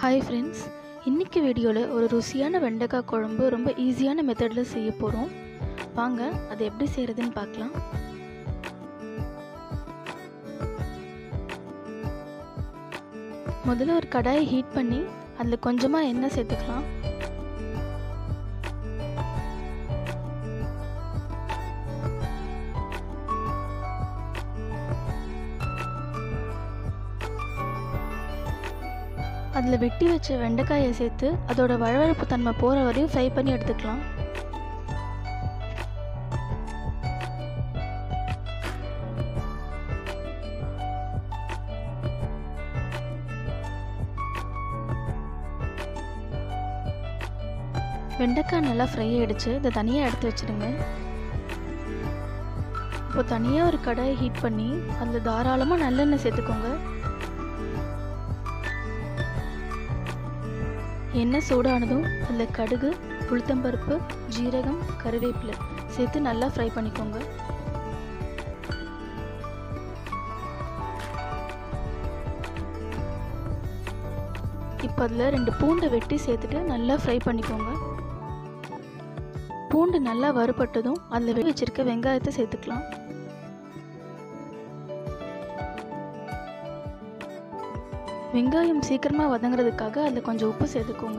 hi friends இன்றைக்கி வீடியோவில் ஒரு ருசியான வெண்டைக்காய் குழம்பு ரொம்ப ஈஸியான மெத்தடில் செய்ய போகிறோம் வாங்க அது எப்படி செய்கிறதுன்னு பார்க்கலாம் முதல்ல ஒரு கடாயை ஹீட் பண்ணி அதில் கொஞ்சமாக எண்ணெய் சேர்த்துக்கலாம் அதில் வெட்டி வச்ச வெண்டைக்காயை சேர்த்து அதோட வழவழப்பு தன்மை போகிற வரையும் ஃப்ரை பண்ணி எடுத்துக்கலாம் வெண்டைக்காய் நல்லா ஃப்ரை ஆகிடுச்சு இதை தனியாக எடுத்து வச்சுடுங்க இப்போ தனியாக ஒரு கடாயை ஹீட் பண்ணி அதில் தாராளமாக நல்லெண்ணெய் சேர்த்துக்கோங்க எண்ணெய் சூடானதும் அதில் கடுகு உளுத்தம்பருப்பு ஜீரகம் கருவேப்பிலை சேர்த்து நல்லா ஃப்ரை பண்ணிக்கோங்க இப்போ அதில் ரெண்டு பூண்டை வெட்டி சேர்த்துட்டு நல்லா ஃப்ரை பண்ணிக்கோங்க பூண்டு நல்லா வறுபட்டதும் அதில் வெட்டி வச்சிருக்க வெங்காயத்தை சேர்த்துக்கலாம் வெங்காயம் சீக்கிரமாக வதங்குறதுக்காக அதில் கொஞ்சம் உப்பு சேர்த்துக்கோங்க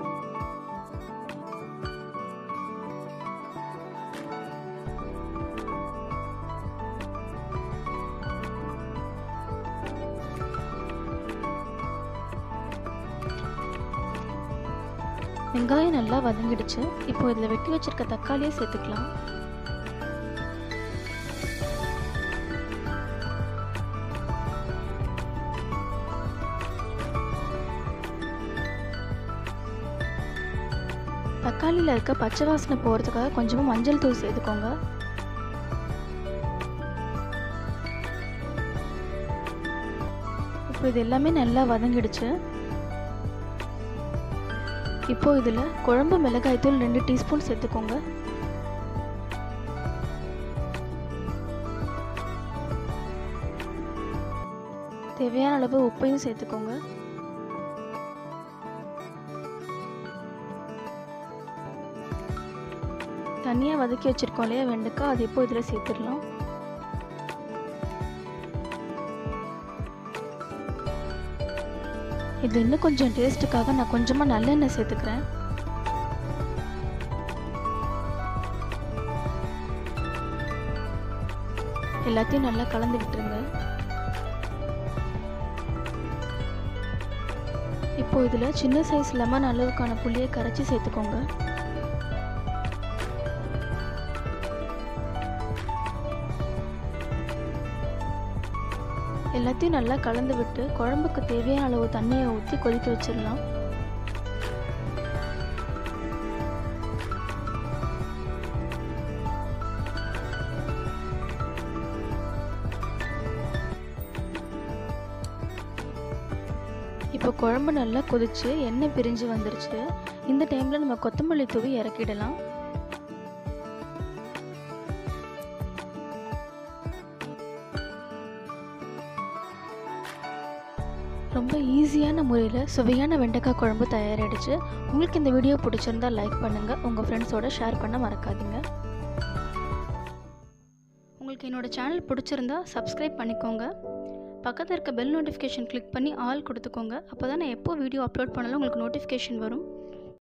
வெங்காயம் நல்லா வதங்கிடுச்சு இப்போ இதில் வெட்டி வச்சிருக்க தக்காளியை சேர்த்துக்கலாம் தக்காளியில் இருக்க பச்சை வாசனை போகிறதுக்காக கொஞ்சமாக மஞ்சள் தூள் சேர்த்துக்கோங்க இப்போ இது எல்லாமே நல்லா வதங்கிடுச்சு இப்போ இதில் குழம்பு மிளகாய் தூள் ரெண்டு டீஸ்பூன் சேர்த்துக்கோங்க தேவையான அளவு உப்பையும் சேர்த்துக்கோங்க தனியாக வதக்கி வச்சுருக்கோம் இல்லையா வெண்டைக்காய் அது இப்போ இதில் சேர்த்துடலாம் இது இன்னும் கொஞ்சம் டேஸ்ட்டுக்காக நான் கொஞ்சமாக நல்லெண்ணெய் சேர்த்துக்கிறேன் எல்லாத்தையும் நல்லா கலந்து விட்டுருங்க இப்போ இதில் சின்ன சைஸ் லெமன் அளவுக்கான புளியை கரைச்சி சேர்த்துக்கோங்க எல்லாத்தையும் நல்லா கலந்து விட்டு குழம்புக்கு தேவையான அளவு தண்ணியை ஊற்றி கொதிக்க வச்சிடலாம் இப்போ குழம்பு நல்லா கொதிச்சு எண்ணெய் பிரிஞ்சு வந்துருச்சு இந்த டைமில் நம்ம கொத்தமல்லி தூவி இறக்கிடலாம் ரொம்ப ஈஸியான முறையில் சுவையான வெண்டைக்காய் குழம்பு தயாராகிடுச்சு உங்களுக்கு இந்த வீடியோ பிடிச்சிருந்தா லைக் பண்ணுங்கள் உங்கள் ஃப்ரெண்ட்ஸோட ஷேர் பண்ண மறக்காதீங்க உங்களுக்கு என்னோடய சேனல் பிடிச்சிருந்தா சப்ஸ்கிரைப் பண்ணிக்கோங்க பக்கத்தில் இருக்க பெல் நோட்டிஃபிகேஷன் கிளிக் பண்ணி ஆல் கொடுத்துக்கோங்க அப்போ தான் நான் எப்போ வீடியோ அப்லோட் பண்ணாலும் உங்களுக்கு நோட்டிஃபிகேஷன் வரும்